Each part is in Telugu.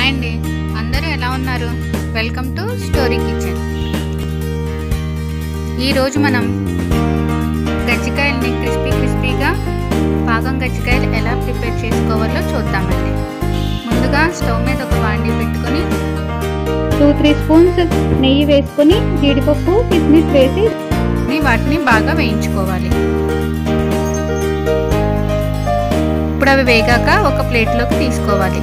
హాయ్ అండి అందరూ ఎలా ఉన్నారు వెల్కమ్ టు స్టోరీ కిచెన్ ఈరోజు మనం గజ్జికాయల్ని క్రిస్పీ క్రిస్పీగా పాకం గజ్జికాయలు ఎలా ప్రిపేర్ చేసుకోవాలో చూద్దామండి ముందుగా స్టవ్ మీద ఒక బాండీ పెట్టుకొని టూ త్రీ స్పూన్స్ నెయ్యి వేసుకొని జీడిపప్పు కిస్మిస్ వేసి వాటిని బాగా వేయించుకోవాలి ఇప్పుడు అవి వేగాక ఒక ప్లేట్లోకి తీసుకోవాలి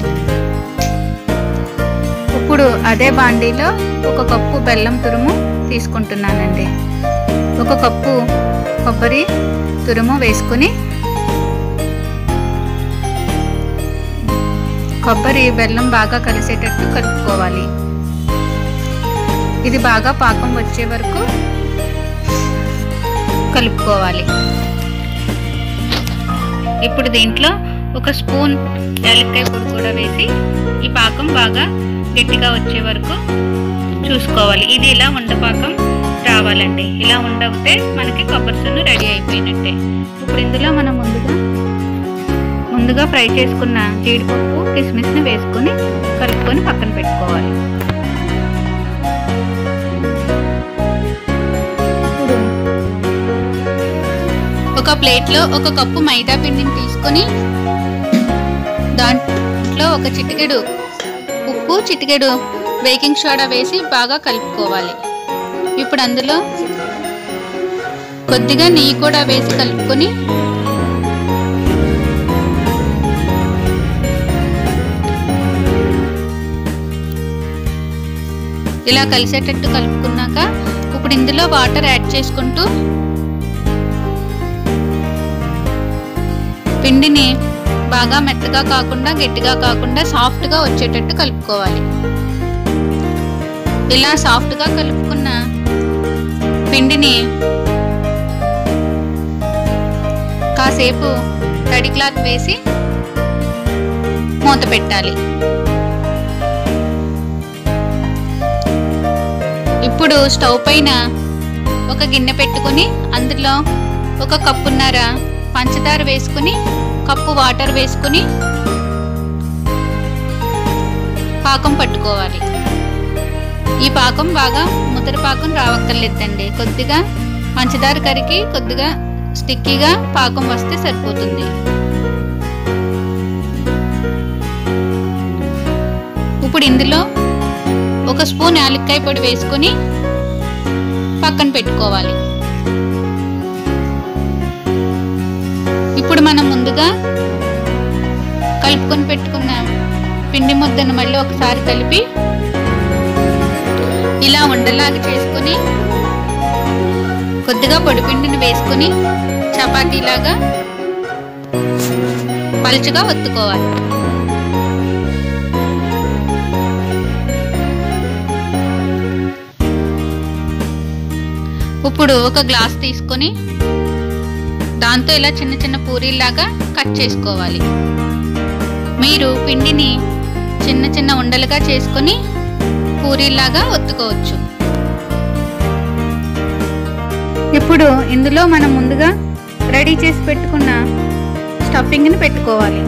ఇప్పుడు అదే బాండీలో ఒక కప్పు బెల్లం తురుము తీసుకుంటున్నానండి ఒక కప్పు కొబ్బరి తురుము వేసుకుని కొబ్బరి బెల్లం బాగా కలిసేటట్టు కలుపుకోవాలి ఇది బాగా పాకం వచ్చే వరకు కలుపుకోవాలి ఇప్పుడు దీంట్లో ఒక స్పూన్ యాలక్కాయ పొడి కూడా వేసి ఈ పాకం బాగా గట్టిగా వచ్చే వరకు చూసుకోవాలి ఇది ఇలా ఉండపాకం రావాలండి ఇలా ఉండవుతే మనకి కొబ్బరి సున్ను రెడీ అయిపోయినట్టే ఇప్పుడు ఇందులో మనం ముందుగా ముందుగా ఫ్రై చేసుకున్న జీడిపప్పు కిస్మిస్ని వేసుకొని కలుపుకొని పక్కన పెట్టుకోవాలి ఇప్పుడు ఒక ప్లేట్లో ఒక కప్పు మైదా పిండిని తీసుకొని దాంట్లో ఒక చిటికెడు ఉప్పు చిటికెడు బేకింగ్ సోడా వేసి బాగా కలుపుకోవాలి ఇప్పుడు అందులో కొద్దిగా నెయ్యి కూడా వేసి కలుపుకొని ఇలా కలిసేటట్టు కలుపుకున్నాక ఇప్పుడు ఇందులో వాటర్ యాడ్ చేసుకుంటూ పిండిని బాగా మెత్తగా కాకుండా గట్టిగా కాకుండా సాఫ్ట్గా వచ్చేటట్టు కలుపుకోవాలి ఇలా సాఫ్ట్గా కలుపుకున్న పిండిని కాసేపు తడి క్లాత్ వేసి మూత పెట్టాలి ఇప్పుడు స్టవ్ పైన ఒక గిన్నె పెట్టుకుని అందులో ఒక కప్పున్నర పంచదార వేసుకుని కప్పు వాటర్ వేసుకుని పాకం పట్టుకోవాలి ఈ పాకం బాగా ముద్ర పాకం రావక్కర్లేదండి కొద్దిగా పంచదార కరిగి కొద్దిగా స్టిక్కీగా పాకం వస్తే సరిపోతుంది ఇప్పుడు ఇందులో ఒక స్పూన్ యాలక్కాయ పొడి వేసుకుని పక్కన పెట్టుకోవాలి ఇప్పుడు మనం ముందుగా కలుపుకొని పెట్టుకున్న పిండి ముద్దను మళ్ళీ ఒకసారి కలిపి ఇలా ఉండలాగా చేసుకుని కొద్దిగా పొడి పిండిని వేసుకుని చపాతీలాగా పలుచగా ఒత్తుకోవాలి ఇప్పుడు ఒక గ్లాస్ తీసుకొని దాంతో ఇలా చిన్న చిన్న పూరీలాగా కట్ చేసుకోవాలి మీరు పిండిని చిన్న చిన్న ఉండలుగా చేసుకొని పూరీలాగా ఒత్తుకోవచ్చు ఇప్పుడు ఇందులో మనం ముందుగా రెడీ చేసి పెట్టుకున్న స్టఫింగ్ని పెట్టుకోవాలి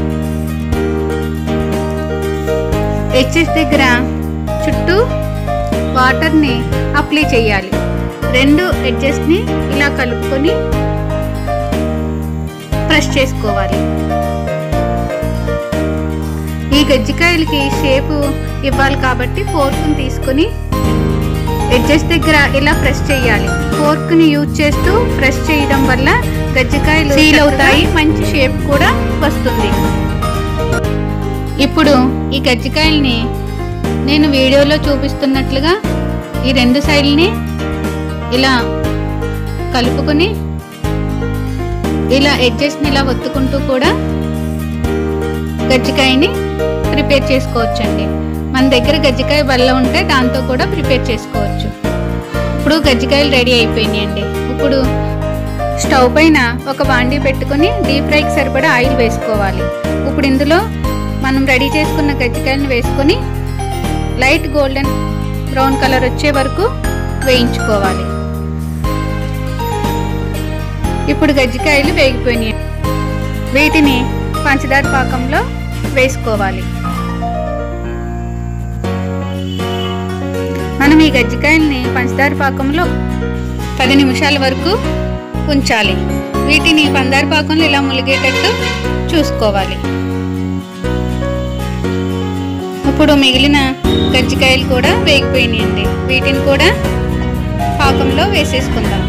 హెచ్ఎస్ దగ్గర చుట్టూ వాటర్ని అప్లై చేయాలి రెండు ఎడ్జెస్ని ఇలా కలుపుకొని ప్రెస్ చేసుకోవాలి ఈ గజ్జికాయలకి షేపు ఇవ్వాలి కాబట్టి ఫోర్క్ని తీసుకొని ఎడ్జెస్ దగ్గర ఇలా ప్రెస్ చేయాలి ఫోర్క్ని యూజ్ చేస్తూ ప్రెస్ చేయడం వల్ల గజ్జికాయలు సీల్ అవుతాయి మంచి షేప్ కూడా వస్తుంది ఇప్పుడు ఈ గజ్జికాయల్ని నేను వీడియోలో చూపిస్తున్నట్లుగా ఈ రెండు సైడ్ని ఇలా కలుపుకొని ఇలా ఎడ్జెస్ని ఇలా ఒత్తుకుంటూ కూడా గజ్జికాయని ప్రిపేర్ చేసుకోవచ్చండి మన దగ్గర గజ్జికాయ బల్ల ఉంటే దాంతో కూడా ప్రిపేర్ చేసుకోవచ్చు ఇప్పుడు గజ్జికాయలు రెడీ అయిపోయినాయండి ఇప్పుడు స్టవ్ పైన ఒక బాండీ పెట్టుకొని డీప్ ఫ్రైకి సరిపడా ఆయిల్ వేసుకోవాలి ఇప్పుడు ఇందులో మనం రెడీ చేసుకున్న గజ్జికాయలను వేసుకొని లైట్ గోల్డెన్ బ్రౌన్ కలర్ వచ్చే వరకు వేయించుకోవాలి ఇప్పుడు గజ్జికాయలు వేగిపోయినాయి వీటిని పంచదార పాకంలో వేసుకోవాలి గజ్జికాయల్ని పంచదార పాకంలో పది నిమిషాల వరకు ఉంచాలి వీటిని పంచదార పాకంలో ఇలా ములిగేటట్టు చూసుకోవాలి ఇప్పుడు మిగిలిన గజ్జికాయలు కూడా వేగిపోయినాయండి వీటిని కూడా పాకంలో వేసేసుకుందాం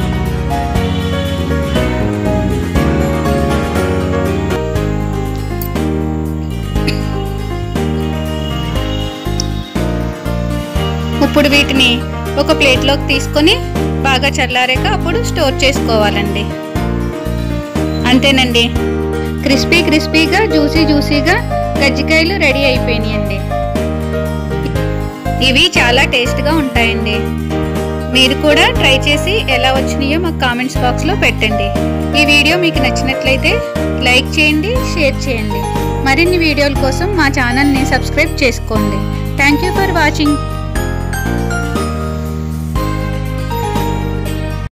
ఇప్పుడు వీటిని ఒక ప్లేట్లోకి తీసుకొని బాగా చల్లారాక అప్పుడు స్టోర్ చేసుకోవాలండి అంతేనండి క్రిస్పీ క్రిస్పీగా జ్యూసీ జ్యూసీగా గజ్జికాయలు రెడీ అయిపోయినాయండి ఇవి చాలా టేస్ట్గా ఉంటాయండి మీరు కూడా ట్రై చేసి ఎలా వచ్చినాయో మాకు కామెంట్స్ బాక్స్లో పెట్టండి ఈ వీడియో మీకు నచ్చినట్లయితే లైక్ చేయండి షేర్ చేయండి మరిన్ని వీడియోల కోసం మా ఛానల్ని సబ్స్క్రైబ్ చేసుకోండి థ్యాంక్ యూ ఫర్ వాచింగ్